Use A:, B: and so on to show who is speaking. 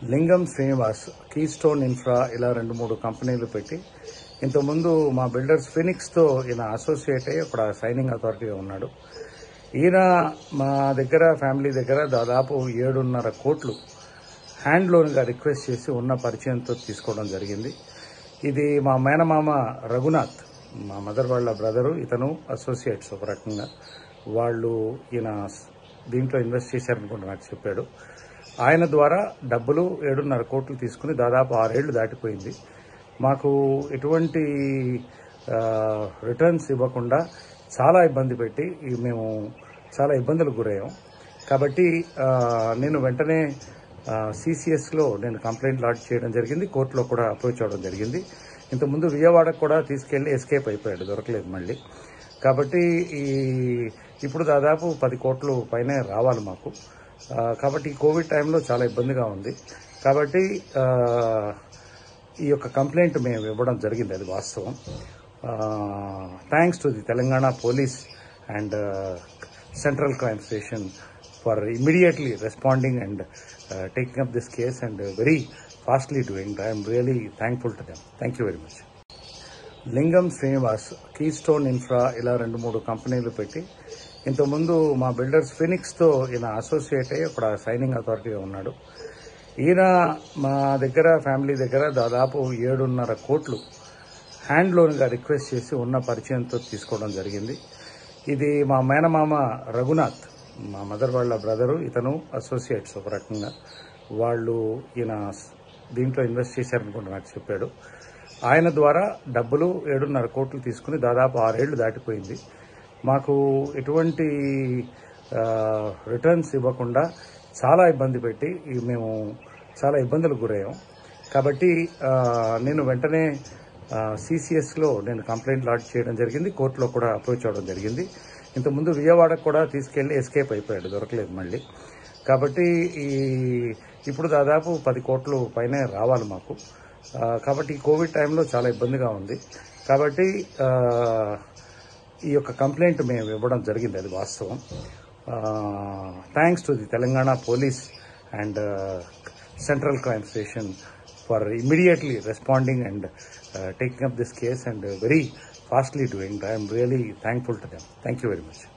A: లింగం Srinivas key stone infra ఇలా రెండు మూడు కంపెనీలు పెట్టి ఇంతకుముందు మా బిల్డర్స్ ఫినిక్స్తో ఈయన అసోసియేట్ అయ్యి అక్కడ సైనింగ్ అథారిటీగా ఉన్నాడు ఈయన మా దగ్గర ఫ్యామిలీ దగ్గర దాదాపు ఏడున్నర కోట్లు హ్యాండ్ లోన్గా రిక్వెస్ట్ చేసి ఉన్న పరిచయంతో తీసుకోవడం జరిగింది ఇది మా మేనమామ రఘునాథ్ మా మదర్ వాళ్ళ బ్రదరు ఇతను అసోసియేట్స్ ఒక రకంగా వాళ్ళు ఈయన దీంట్లో ఇన్వెస్ట్ చేశారనుకుంటా నాకు చెప్పాడు ఆయన ద్వారా డబ్బులు ఏడున్నర కోట్లు తీసుకుని దాదాపు ఆరేళ్లు దాటిపోయింది మాకు ఎటువంటి రిటర్న్స్ ఇవ్వకుండా చాలా ఇబ్బంది పెట్టి ఈ మేము చాలా ఇబ్బందులకు గురయ్యాం కాబట్టి ఆ, నేను వెంటనే సిసిఎస్లో నేను కంప్లైంట్ లాడ్జ్ చేయడం జరిగింది కోర్టులో కూడా అప్రోచ్ అవ్వడం జరిగింది ఇంతకుముందు విజయవాడకు కూడా తీసుకెళ్లి ఎస్కేప్ అయిపోయాడు దొరకలేదు మళ్ళీ కాబట్టి ఈ ఇప్పుడు దాదాపు పది కోట్లు పైనే రావాలి మాకు ఆ, కాబట్టి ఈ కోవిడ్ టైంలో చాలా ఇబ్బందిగా ఉంది కాబట్టి ఆ, ఈ యొక్క కంప్లైంట్ మేము ఇవ్వడం జరిగింది అది వాస్తవం thanks to the Telangana police and central crime station for immediately responding and taking up this case and very fastly doing I'm really thankful to them thank you very much Lingam Srinivas key stone infra ఇలా రెండు మూడు కంపెనీలు పెట్టి ఇంతకుముందు మా builders ఫినిక్స్తో ఈయన associate అయ్యి అక్కడ సైనింగ్ అథారిటీగా ఉన్నాడు ఈయన మా దగ్గర ఫ్యామిలీ దగ్గర దాదాపు ఏడున్నర కోట్లు హ్యాండ్ లోన్గా రిక్వెస్ట్ చేసి ఉన్న పరిచయంతో తీసుకోవడం జరిగింది ఇది మా మేనమామ రఘునాథ్ మా మదర్ వాళ్ళ బ్రదరు ఇతను అసోసియేట్స్ ఒక రకంగా వాళ్ళు ఈయన దీంట్లో ఇన్వెస్ట్ చేశారనుకుంటా నాకు చెప్పాడు ఆయన ద్వారా డబ్బులు ఏడున్నర కోట్లు తీసుకుని దాదాపు ఆరేళ్లు దాటిపోయింది మాకు ఎటువంటి రిటర్న్స్ ఇవ్వకుండా చాలా ఇబ్బంది పెట్టి ఈ మేము చాలా ఇబ్బందులకు గురయ్యాం కాబట్టి ఆ, నేను వెంటనే సిసిఎస్లో నేను కంప్లైంట్ లాడ్జ్ చేయడం జరిగింది కోర్టులో కూడా అప్రోచ్ అవ్వడం జరిగింది ఇంతకుముందు విజయవాడకు కూడా తీసుకెళ్లి ఎస్కేప్ అయిపోయాడు దొరకలేదు మళ్ళీ కాబట్టి ఈ ఇప్పుడు దాదాపు పది కోట్లు పైనే రావాలి మాకు ఆ, కాబట్టి ఈ కోవిడ్ టైంలో చాలా ఇబ్బందిగా ఉంది కాబట్టి ఆ, ఈ యొక్క కంప్లైంట్ మేము ఇవ్వడం జరిగింది అది వాస్తవం thanks to the Telangana police and central crime station for immediately responding and taking up this case and very fastly doing I'm really thankful to them thank you very much